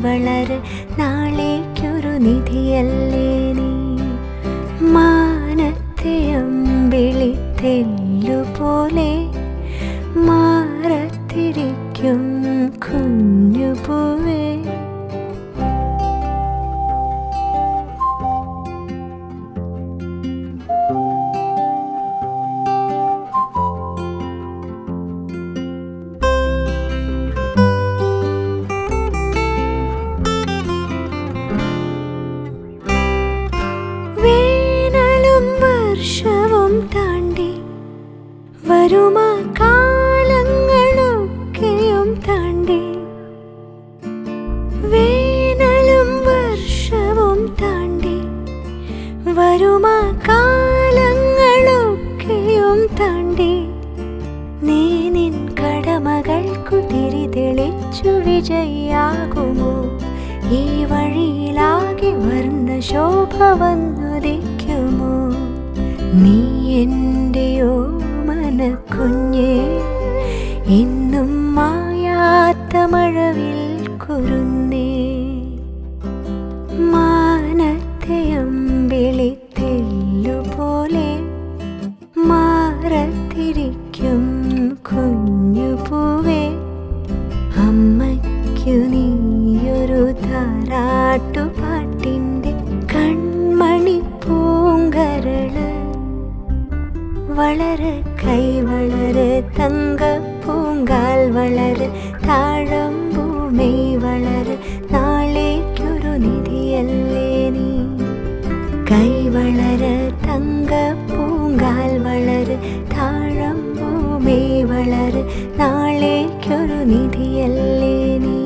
വളര് നാളേക്കൊരു നിധിയല്ലേ നീ മാനത്തെ അമ്പിളിത്തെല്ലുപോലെ മാറത്തിരിക്കും കുഞ്ഞുപൂവേ വേനലും വർഷവും താണ്ടി വരുമാ കാലങ്ങളൊക്കെയും താണ്ടി വേനലും വർഷവും താണ്ടി വരുമാ കാലങ്ങളൊക്കെയും താണ്ടി നീ നിൻ കടമകൾക്കു തിരി തെളിച്ചു വിജയാകുമോ ഈ വഴിയിലാകെ വർണ്ണ ശോഭ വന്നുദിക്കുമോ നീ എൻ്റെയോ മനക്കുഞ്ഞേ എന്നും മായാത്ത മഴവിൽ കുരുന്നേ മാനത്തെ അമ്പിളിത്തെല്ലുപോലെ മാറത്തിരിക്കും കുഞ്ഞുപൂവേ അമ്മയ്ക്കു നീയൊരു താരാട്ടുപാട്ടിൻ്റെ കൺമണി പൂങ്കരള് വളര് കൈ വളര് തങ്ക പൂങ്കാൽ വളര് താഴമ്പൂമൈ വളര് നാളേക്കൊരു നിധിയല്ലേ നീ കൈ വളര് തങ്ക പൂങ്കാൽ വളര് താഴമ്പൂമൈ വളര് നാളേക്കൊരു നിധിയല്ലേ നീ